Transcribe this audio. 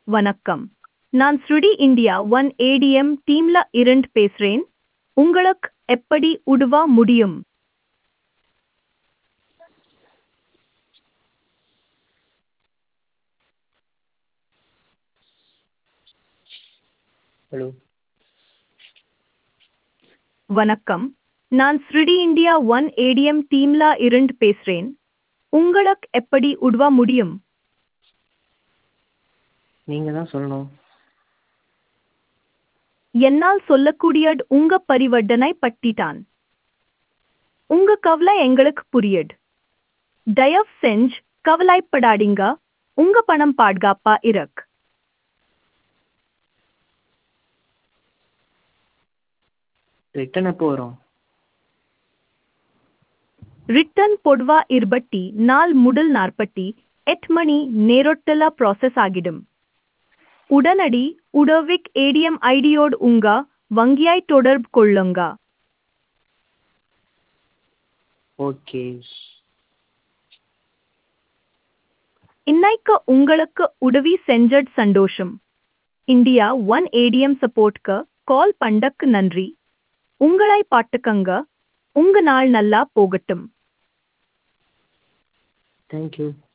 வணக்கம் நான் ஸ்ருடி இந்தியா ஒன் ஏடிஎம் டீம்ல இருந்து பேசுறேன் உங்களுக்கு எப்படி உதவ முடியும் ஹலோ வணக்கம் நான் ஸ்ருடி இந்தியா ஒன் ஏடிஎம் டீம்ல இருந்து பேசுறேன் உங்களுக்கு எப்படி உதவ முடியும் நீங்கள் தான் சொல்லணும் என்னால் சொல்லக்கூடியது உங்க பரிவர்த்தனை பற்றிதான் உங்க கவலை எங்களுக்கு புரியுது தயவு செஞ்சு கவலைப்படாதீங்க உங்க பணம் பாதுகாப்பா இருக்கு ரிட்டன் எப்போ வரும் ರಿಟರ್ನ್ ಪೊಡ್ವ ಇರ್ಬಟ್ಟಿ ನಾಲ್ ಮುಡಲ್ ನಾರ್ಪಟ್ಟಿ ಎಟ್ ಮಣಿ ನೇರೊಟ್ಟಲ ப்ராசஸ் ஆகிடும் உடனடி உடவிக் ஏடிஎம் ஐடியோடு உங்க வங்கியாய் தொடர்பு கொள்ளுங்க ஓகே இன்னைக்கு உங்களுக்கு உதவி செஞ்சட் சந்தோஷம் இந்தியா ஒன் ஏடிஎம் சப்போர்ட்க்கு கால் பண்டக்கு நன்றி உங்களை பாட்டுக்கங்க உங்க நாள் நல்லா போகட்டும் தேங்க்யூ